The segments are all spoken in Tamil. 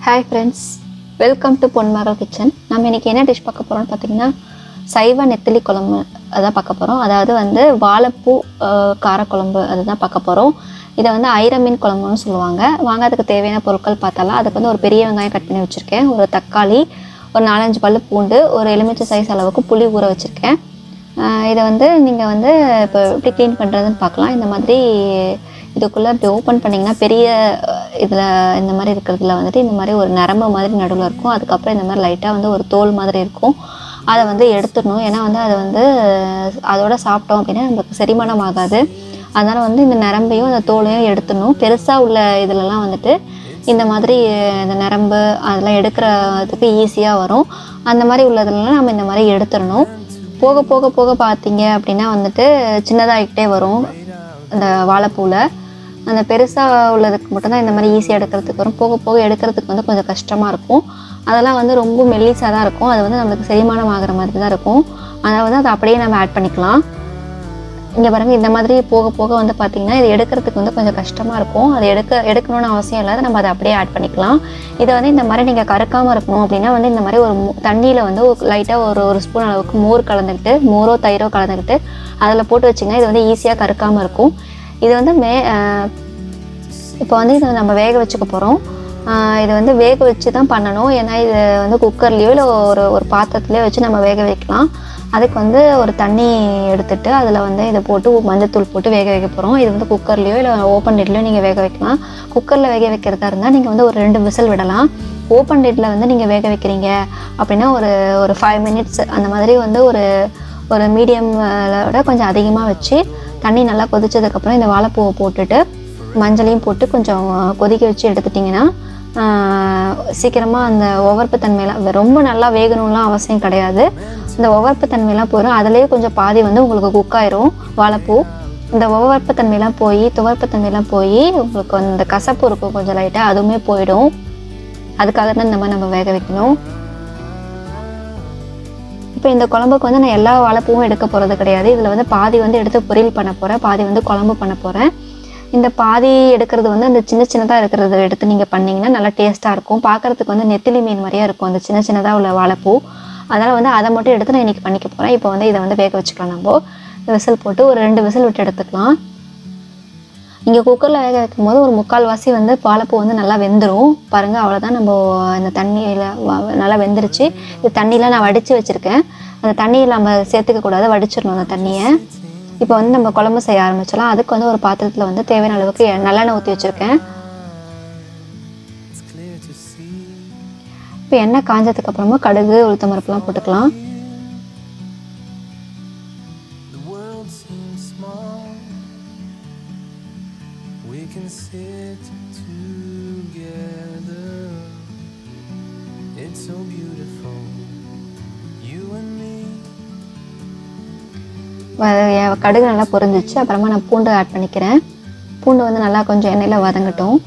Hi friends welcome to Ponmagal kitchen நம்ம இன்னைக்கு என்ன டிஷ் பார்க்க போகிறோம்னு பார்த்தீங்கன்னா சைவ நெத்திலி குழம்பு அதான் பார்க்க போகிறோம் அதாவது வந்து வாழைப்பூ அஹ், காரக்குழம்பு அதுதான் பார்க்க போகிறோம் இதை வந்து ஐர மீன் குழம்புன்னு சொல்லுவாங்க வாங்க அதுக்கு தேவையான பொருட்கள் பார்த்தாலாம் அதுக்கு வந்து ஒரு பெரிய வெங்காயம் கட் பண்ணி வச்சுருக்கேன் ஒரு தக்காளி ஒரு நாலஞ்சு பல்லு பூண்டு ஒரு எலுமிச்சை சைஸ் அளவுக்கு புளி ஊற வச்சுருக்கேன் இதை வந்து நீங்கள் வந்து இப்போ எப்படி க்ளீன் பண்ணுறதுன்னு பார்க்கலாம் இந்த மாதிரி இதுக்குள்ளே இப்படி ஓப்பன் பண்ணிங்கன்னா பெரிய இதில் இந்த மாதிரி இருக்கிறதுல வந்துட்டு இந்த மாதிரி ஒரு நரம்பு மாதிரி நடுவில் இருக்கும் அதுக்கப்புறம் இந்த மாதிரி லைட்டாக வந்து ஒரு தோல் மாதிரி இருக்கும் அதை வந்து எடுத்துடணும் ஏன்னா வந்து அதை வந்து அதோட சாப்பிட்டோம் அப்படின்னா நமக்கு செரிமானம் ஆகாது அதனால் வந்து இந்த நரம்பையும் இந்த தோலையும் எடுத்துடணும் பெருசாக உள்ள இதுலலாம் வந்துட்டு இந்த மாதிரி இந்த நரம்பு அதெல்லாம் எடுக்கிறதுக்கு ஈஸியாக வரும் அந்த மாதிரி உள்ளதுலலாம் நம்ம இந்த மாதிரி எடுத்துடணும் போக போக போக பார்த்தீங்க அப்படின்னா வந்துட்டு சின்னதாகிக்கிட்டே வரும் அந்த வாழைப்பூவில் அந்த பெருசாக உள்ளதுக்கு மட்டும்தான் இந்த மாதிரி ஈஸியாக எடுக்கிறதுக்கு வரும் போக போக எடுக்கிறதுக்கு வந்து கொஞ்சம் கஷ்டமாக இருக்கும் அதெல்லாம் வந்து ரொம்ப மெல்லிஸாக தான் இருக்கும் அது வந்து நம்மளுக்கு செரிமானம் ஆகிற மாதிரி தான் இருக்கும் அதனால் வந்து அதை அப்படியே நம்ம ஆட் பண்ணிக்கலாம் இங்கே பாருங்க இந்த மாதிரி போக போக வந்து பார்த்தீங்கன்னா இது எடுக்கிறதுக்கு வந்து கொஞ்சம் கஷ்டமாக இருக்கும் அது எடுக்க எடுக்கணும்னு அவசியம் இல்லாத நம்ம அதை அப்படியே ஆட் பண்ணிக்கலாம் இதை வந்து இந்த மாதிரி நீங்கள் கறக்காமல் இருக்கணும் அப்படின்னா வந்து இந்த மாதிரி ஒரு தண்ணியில் வந்து லைட்டாக ஒரு ஒரு ஸ்பூன் அளவுக்கு மோர் கலந்துக்கிட்டு மோரோ தயிரோ கலந்துக்கிட்டு அதில் போட்டு வச்சிங்கன்னா இது வந்து ஈஸியாக கறக்காமல் இருக்கும் இது வந்து மே இப்போ வந்து இதை நம்ம வேக வச்சுக்க போகிறோம் இதை வந்து வேக வச்சு தான் பண்ணணும் ஏன்னா இது வந்து குக்கர்லேயோ இல்லை ஒரு ஒரு பாத்திரத்துலேயோ வச்சு நம்ம வேக வைக்கலாம் அதுக்கு வந்து ஒரு தண்ணி எடுத்துட்டு அதில் வந்து இதை போட்டு மஞ்சத்தூள் போட்டு வேக வைக்க போகிறோம் இது வந்து குக்கர்லேயோ இல்லை ஓப்பன் டேட்லேயோ நீங்கள் வேக வைக்கலாம் குக்கரில் வேக வைக்கிறதா இருந்தால் நீங்கள் வந்து ஒரு ரெண்டு விசில் விடலாம் ஓப்பன் டேட்டில் வந்து நீங்கள் வேக வைக்கிறீங்க அப்படின்னா ஒரு ஒரு ஃபைவ் மினிட்ஸ் அந்த மாதிரி வந்து ஒரு ஒரு மீடியம் விட கொஞ்சம் அதிகமாக வச்சு தண்ணி நல்லா கொதிச்சதுக்கப்புறம் இந்த வாழைப்பூவை போட்டுட்டு மஞ்சளையும் போட்டு கொஞ்சம் கொதிக்க வச்சு எடுத்துட்டிங்கன்னா சீக்கிரமாக அந்த உவர்ப்பு தன்மையெல்லாம் ரொம்ப நல்லா வேகணும்லாம் அவசியம் கிடையாது இந்த உவர்ப்பு தன்மையெல்லாம் போயிடும் அதுலேயே கொஞ்சம் பாதி வந்து உங்களுக்கு குக் ஆயிரும் வாழைப்பூ இந்த உவர்ப்பு தன்மையெல்லாம் போய் துவர்ப்பு தன்மையெல்லாம் போய் உங்களுக்கு அந்த கசப்பு இருக்கும் கொஞ்சம் லைட்டாக அதுவுமே போயிடும் அதுக்காக தான் இந்த மாதிரி நம்ம வேக வைக்கணும் இப்போ இந்த குழம்புக்கு வந்து நான் எல்லா வாழைப்பூவும் எடுக்க போகிறது கிடையாது இதில் வந்து பாதி வந்து எடுத்து பொரியல் பண்ண போகிறேன் பாதி வந்து குழம்பு பண்ண போகிறேன் இந்த பாதி எடுக்கிறது வந்து அந்த சின்ன சின்னதாக இருக்கிறத எடுத்து நீங்கள் பண்ணிங்கன்னா நல்லா டேஸ்ட்டாக இருக்கும் பார்க்குறதுக்கு வந்து நெத்திலி மீன் மாதிரியே இருக்கும் அந்த சின்ன சின்னதாக உள்ள வாழைப்பூ அதனால் வந்து அதை மட்டும் எடுத்து நான் இன்றைக்கி பண்ணிக்க போகிறேன் இப்போ வந்து இதை வந்து வேக வச்சுக்கலாம் நம்ம விசில் போட்டு ஒரு ரெண்டு விசில் விட்டு எடுத்துக்கலாம் இங்கே குக்கரில் வேக வைக்கும் போது ஒரு முக்கால் வாசி வந்து வாழைப்பூ வந்து நல்லா வெந்துடும் பாருங்கள் அவ்வளோதான் நம்ம இந்த தண்ணியில் நல்லா வெந்துருச்சு இது தண்ணியில் நான் வடித்து வச்சுருக்கேன் அந்த தண்ணியில் நம்ம சேர்த்துக்க கூடாது வடிச்சிடணும் அந்த தண்ணியை இப்போ வந்து நம்ம குழம்பு செய்ய ஆரம்பிச்சிடலாம் அதுக்கு வந்து ஒரு பாத்திரத்தில் வந்து தேவையான அளவுக்கு எ- நல்லெண்ணெய் ஊற்றி வச்சுருக்கேன் இப்போ எண்ணெய் காஞ்சதுக்கு அப்புறமா கடுகு உளுத்தம் பருப்புலாம் போட்டுக்கலாம் The world seems small. We can sit together. It's so beautiful. You and me. வ- எ- கடுகு நல்லா பொரிஞ்சிச்சு அப்புறமா நான் பூண்டு ஆட் பண்ணிக்கிறேன் பூண்டு வந்து நல்லா கொஞ்சம் எண்ணெயில் வதங்கட்டும்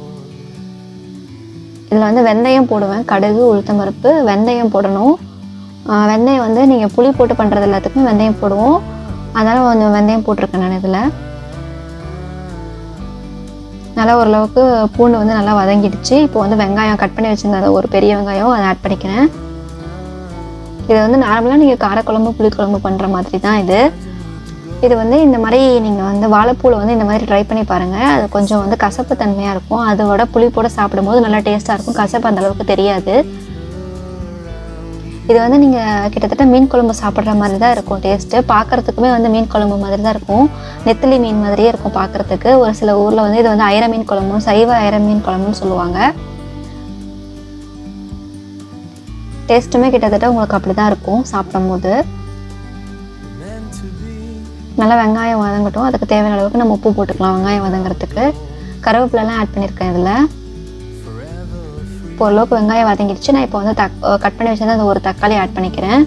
இதில் வந்து வெந்தயம் போடுவேன் கடுகு உளுத்தம் பருப்பு வெந்தயம் போடணும் ஆஹ் வெந்தயம் வந்து நீங்கள் புளி போட்டு பண்ணுறது எல்லாத்துக்குமே வெந்தயம் போடுவோம் அதனால் கொஞ்சம் வெந்தயம் போட்டிருக்கேன் நான் இதில் நல்லா ஓரளவுக்கு பூண்டு வந்து நல்லா வதங்கிடுச்சு இப்போ வந்து வெங்காயம் கட் பண்ணி வச்சுருந்த ஒரு பெரிய வெங்காயம் அதை ஆட் பண்ணிக்கிறேன் இது வந்து நார்மலாக நீங்கள் காரக்குழம்பு புளிக்குழம்பு பண்ணுற மாதிரி தான் இது இது வந்து இந்த மாதிரி நீங்கள் வந்து வாழைப்பூவில் வந்து இந்த மாதிரி ட்ரை பண்ணி பாருங்கள் அது கொஞ்சம் வந்து கசப்பு தன்மையாக இருக்கும் அதோட புளிப்போட சாப்பிடும்போது நல்லா டேஸ்ட்டாக இருக்கும் கசப்பு அந்த அளவுக்கு தெரியாது இது வந்து நீங்கள் கிட்டத்தட்ட மீன் குழம்பு சாப்பிட்ற மாதிரி தான் இருக்கும் டேஸ்ட்டு பார்க்குறதுக்குமே வந்து மீன் குழம்பு மாதிரி தான் இருக்கும் நெத்திலி மீன் மாதிரியே இருக்கும் பார்க்குறதுக்கு ஒரு சில ஊரில் வந்து இது வந்து ஐர மீன் குழம்பும் சைவ ஐர மீன் குழம்புன்னு சொல்லுவாங்க டேஸ்ட்டுமே கிட்டத்தட்ட உங்களுக்கு அப்படி தான் இருக்கும் சாப்பிடும்போது Meant to be. நல்லா வெங்காயம் வதங்கட்டும் அதுக்கு தேவையான அளவுக்கு நம்ம உப்பு போட்டுக்கலாம் வெங்காயம் வதங்குறதுக்கு கருவேப்பிலெல்லாம் ஆட் பண்ணியிருக்கேன் இதில் இப்போ ஓரளவுக்கு வெங்காயம் வதங்கிடுச்சு நான் இப்போ வந்து தக் கட் பண்ணி வச்சிருந்த அந்த ஒரு தக்காளி ஆட் பண்ணிக்கிறேன்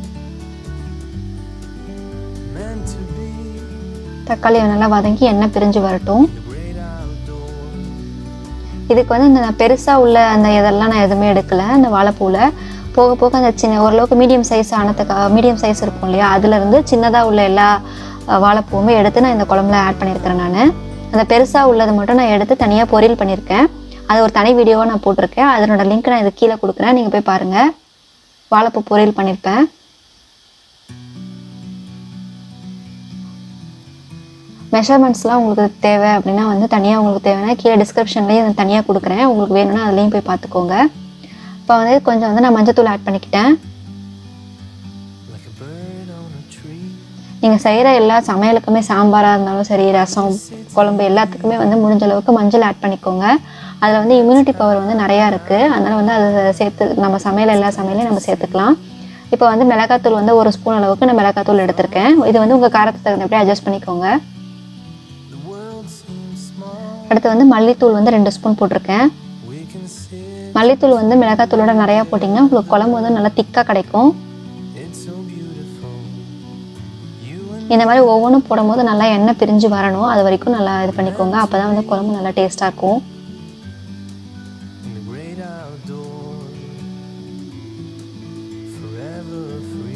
Meant to be. தக்காளி நல்லா வதங்கி எண்ணெய் பிரிஞ்சு வரட்டும் The great outdoors. இதுக்கு வந்து இந்த பெருசாக உள்ள அந்த இதெல்லாம் நான் எதுவுமே எடுக்கலை அந்த வாழைப்பூவில் போக போக அந்த சின்ன ஓரளவுக்கு மீடியம் சைஸ் ஆனதுக்கு மீடியம் சைஸ் இருக்கும் இல்லையா அதுலேருந்து சின்னதாக உள்ள எல்லா அஹ், வாழைப்பூவுமே எடுத்து நான் இந்த குழம்புல ஆட் பண்ணியிருக்கிறேன் நான் அந்த பெருசாக உள்ளது மட்டும் நான் எடுத்து தனியாக பொரியல் பண்ணியிருக்கேன் அது ஒரு தனி வீடியோவாக நான் போட்டிருக்கேன் அதனோட லிங்க் நான் இது கீழே கொடுக்குறேன் நீங்கள் போய் பாருங்கள் வாழைப்பூ பொரியல் பண்ணியிருப்பேன் மெஷர்மெண்ட்ஸ்லாம் உங்களுக்கு தேவை அப்படின்னா வந்து தனியாக உங்களுக்கு தேவைன்னா கீழே டிஸ்கிரிப்ஷன்லேயே நான் தனியாக கொடுக்குறேன் உங்களுக்கு வேணும்னா அதுலேயும் போய் பார்த்துக்கோங்க இப்போ வந்து கொஞ்சம் வந்து நான் மஞ்சத்தூள் ஆட் பண்ணிக்கிட்டேன் like a bird on a tree. நீங்கள் செய்கிற எல்லா சமையலுக்குமே சாம்பாராக இருந்தாலும் சரி ரசம் குழம்பு எல்லாத்துக்குமே வந்து முடிஞ்ச அளவுக்கு மஞ்சள் ஆட் பண்ணிக்கோங்க அதில் வந்து இம்யூனிட்டி பவர் வந்து நிறையா இருக்குது அதனால் வந்து அதை சேர்த்து நம்ம சமையல் எல்லா சமையலையும் நம்ம சேர்த்துக்கலாம் இப்போ வந்து மிளகாத்தூள் வந்து ஒரு ஸ்பூன் அளவுக்கு நான் மிளகாத்தூள் எடுத்திருக்கேன் இது வந்து உங்கள் காரத்துக்கு தகுந்தபடி அட்ஜஸ்ட் பண்ணிக்கோங்க The world seems small. அடுத்து வந்து மல்லித்தூள் வந்து ரெண்டு ஸ்பூன் போட்டிருக்கேன் We can sit. மல்லித்தூள் வந்து மிளகாத்தூளோட நிறையா போட்டிங்கன்னா உங்களுக்கு குழம்பு வந்து நல்லா திக்காக கிடைக்கும் It's so beautiful. You and இந்த மாதிரி ஒவ்வொன்றும் போடும்போது நல்லா எண்ணெய் பிரிஞ்சு வரணும் அது வரைக்கும் நல்லா இது பண்ணிக்கோங்க அப்போ தான் வந்து குழம்பு நல்லா டேஸ்ட்டாக இருக்கும் in the great outdoors. Forever free.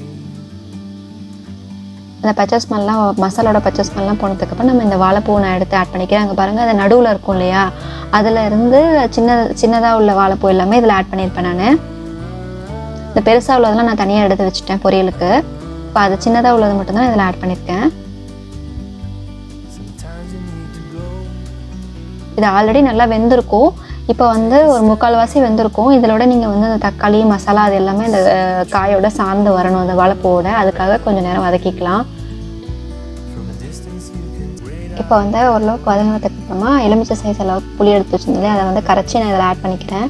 அந்த பச்சை ஸ்மெல்லாம் மசாலோட பச்சை ஸ்மெல்லாம் போனதுக்கப்புறம் நம்ம இந்த வாழைப்பூவை நான் எடுத்து ஆட் பண்ணிக்கிறேன் அங்கே பாருங்கள் அது நடுவில் இருக்கும் இல்லையா அதில் இருந்து சின்ன சின்னதாக உள்ள வாழைப்பூ எல்லாமே இதில் ஆட் பண்ணியிருப்பேன் நான் இந்த பெருசாக உள்ளதெல்லாம் நான் தனியாக எடுத்து வச்சுட்டேன் பொரியலுக்கு இப்போ அது சின்னதாக உள்ளது மட்டும்தான் இதில் ஆட் பண்ணியிருக்கேன் Sometimes you need to go. இது ஆல்ரெடி நல்லா வெந்திருக்கும் இப்போ வந்து ஒரு முக்கால்வாசி வெந்திருக்கும் இதிலோட நீங்கள் வந்து அந்த தக்காளி மசாலா அது எல்லாமே இந்த அஹ், காயோட சார்ந்து வரணும் அந்த வாழைப்பூவோட அதுக்காக கொஞ்சம் நேரம் வதக்கிக்கலாம் From a distance you can great இப்போ வந்து ஓரளவுக்கு வதங்கினதுக்கு அப்புறமா எலுமிச்சை சைஸ் அளவுக்கு புளி எடுத்து வச்சிருந்தேன் அதை வந்து கரைச்சி நான் இதில் ஆட் பண்ணிக்கிறேன்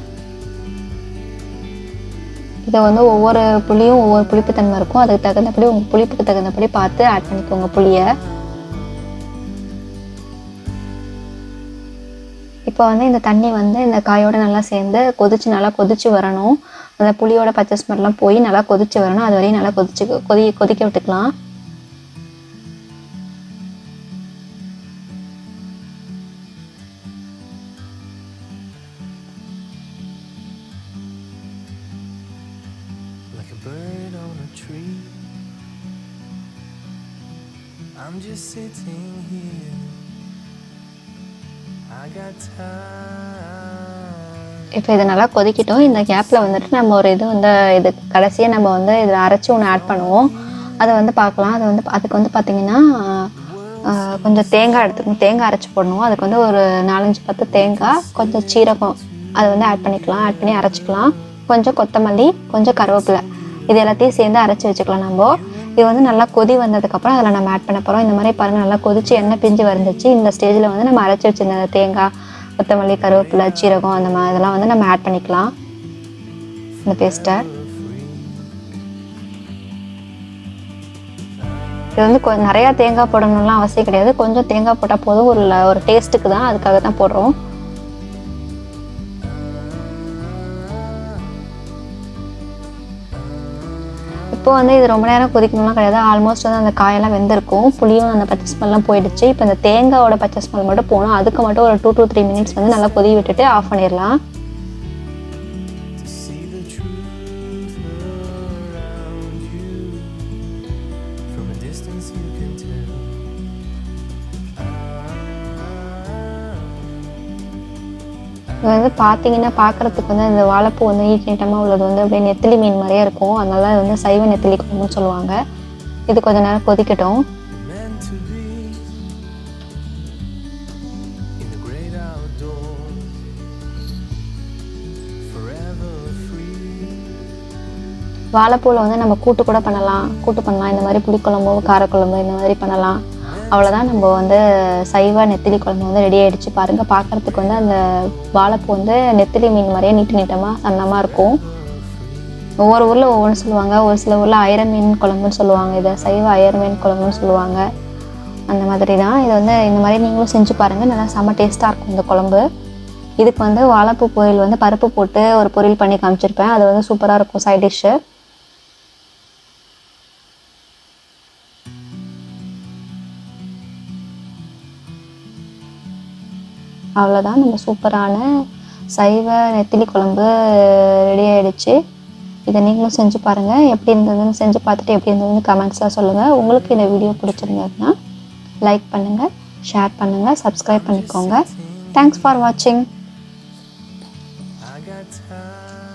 இதை வந்து ஒவ்வொரு புளியும் ஒவ்வொரு புளிப்புத்தன்மை இருக்கும் அதுக்கு தகுந்தபடி உங்கள் புளிப்புக்கு தகுந்தபடி பார்த்து ஆட் பண்ணிக்கோங்க புளியை இப்போ வந்து இந்த தண்ணி வந்து இந்த காயோட நல்லா சேர்ந்து கொதிச்சு நல்லா கொதிச்சு வரணும் அந்த புளியோட பச்சை ஸ்மெல்லாம் போய் நல்லா கொதிச்சு வரணும் அது வரையும் நல்லா கொதிச்சு கொதி கொதிக்க விட்டுக்கலாம் like a bird on a tree. I'm just sitting here. I got time. இப்போ இது நல்லா கொதிக்கட்டும் இந்த கேப்பில் வந்துட்டு நம்ம ஒரு இது வந்து இது கடைசியாக நம்ம வந்து இதில் அரைச்சி ஒன்று ஆட் பண்ணுவோம் அதை வந்து பார்க்கலாம் அது வந்து அதுக்கு வந்து பார்த்திங்கன்னா ஆஹ், கொஞ்சம் தேங்காய் எடுத்துக்கணும் தேங்காய் அரைச்சி போடணும் அதுக்கு வந்து ஒரு நாலஞ்சு பத்து தேங்காய் கொஞ்சம் சீரகம் அதை வந்து ஆட் பண்ணிக்கலாம் ஆட் பண்ணி அரைச்சிக்கலாம் கொஞ்சம் கொத்தமல்லி கொஞ்சம் கருவேப்பிலை இது எல்லாத்தையும் சேர்ந்து அரைச்சி வச்சுக்கலாம் நம்ம இது வந்து நல்லா கொதி வந்ததுக்கப்புறம் அதில் நம்ம ஆட் பண்ண போகிறோம் இந்த மாதிரி பாருங்கள் நல்லா கொதிச்சு எண்ணெய் பிஞ்சு வந்துச்சு இந்த ஸ்டேஜில் வந்து நம்ம அரைச்சி வச்சிருந்த அந்த தேங்காய் கொத்தமல்லி கருவேப்பிலை சீரகம் அந்த மாதிரி இதெல்லாம் வந்து நம்ம ஆட் பண்ணிக்கலாம் இந்த பேஸ்ட்டை இது வந்து கொ நிறையா தேங்காய் போடணும்லாம் அவசியம் கிடையாது கொஞ்சம் தேங்காய் போட்டால் போதும் ஒரு ல- ஒரு டேஸ்ட்டுக்கு தான் அதுக்காக தான் போடுறோம் இப்போ வந்து இது ரொம்ப நேரம் கொதிக்கணும்லாம் கிடையாது ஆல்மோஸ்ட் வந்து அந்த காயெல்லாம் வெந்திருக்கும் புளியும் அந்த பச்சை ஸ்மெல்லாம் போயிடுச்சு இப்போ இந்த தேங்காயோட பச்சை ஸ்மெல் மட்டும் போகணும் அதுக்கு மட்டும் ஒரு டூ to த்ரீ மினிட்ஸ் வந்து நல்லா கொதி விட்டுட்டு ஆஃப் பண்ணிடலாம் to see the truth around you. From a distance you can tell. இது வந்து பார்த்தீங்கன்னா பார்க்குறதுக்கு வந்து இந்த வாழைப்பூ வந்து நீட் நீட்டமாக உள்ளது வந்து அப்படியே நெத்திலி மீன் மாதிரியே இருக்கும் அதனால இது வந்து சைவ நெத்திலி குழம்புன்னு சொல்லுவாங்க இது கொஞ்ச நேரம் கொதிக்கட்டும் meant to be in the great outdoors. Forever free. வாழைப்பூவில் வந்து நம்ம கூட்டு கூட பண்ணலாம் கூட்டு பண்ணலாம் இந்த மாதிரி புளிக்குழம்பு காரக்குழம்பு இந்த மாதிரி பண்ணலாம் அவ்வளோதான் நம்ம வந்து சைவ நெத்திலி குழம்பு வந்து ரெடி ஆயிடுச்சு பாருங்கள் பார்க்குறதுக்கு வந்து அந்த வாழைப்பூ வந்து நெத்திலி மீன் மாதிரியே நீட்டு நீட்டமாக சன்னமாக இருக்கும் ஒவ்வொரு ஊரில் ஒவ்வொன்று சொல்லுவாங்க ஒரு சில ஊரில் அயர மீன் குழம்புன்னு சொல்லுவாங்க இதை சைவ அயர மீன் குழம்புன்னு சொல்லுவாங்க அந்த மாதிரி தான் இது வந்து இந்த மாதிரி நீங்களும் செஞ்சு பாருங்கள் நல்லா செம்ம டேஸ்ட்டாக இருக்கும் இந்த குழம்பு இதுக்கு வந்து வாழைப்பூ பொரியல் வந்து பருப்பு போட்டு ஒரு பொரியல் பண்ணி காமிச்சிருப்பேன் அது வந்து சூப்பராக இருக்கும் சைட் டிஷ்ஷு அவ்வளோதான் நம்ம சூப்பரான சைவ நெத்திலி குழம்பு ரெடி ஆயிடுச்சு இதை நீங்களும் செஞ்சு பாருங்கள் எப்படி இருந்ததுன்னு செஞ்சு பார்த்துட்டு எப்படி இருந்ததுன்னு கமெண்ட்ஸாக சொல்லுங்கள் உங்களுக்கு இந்த வீடியோ பிடிச்சிருந்ததுன்னா லைக் பண்ணுங்கள் ஷேர் பண்ணுங்கள் சப்ஸ்கிரைப் பண்ணிக்கோங்க தேங்க்ஸ் ஃபார் வாட்சிங் time.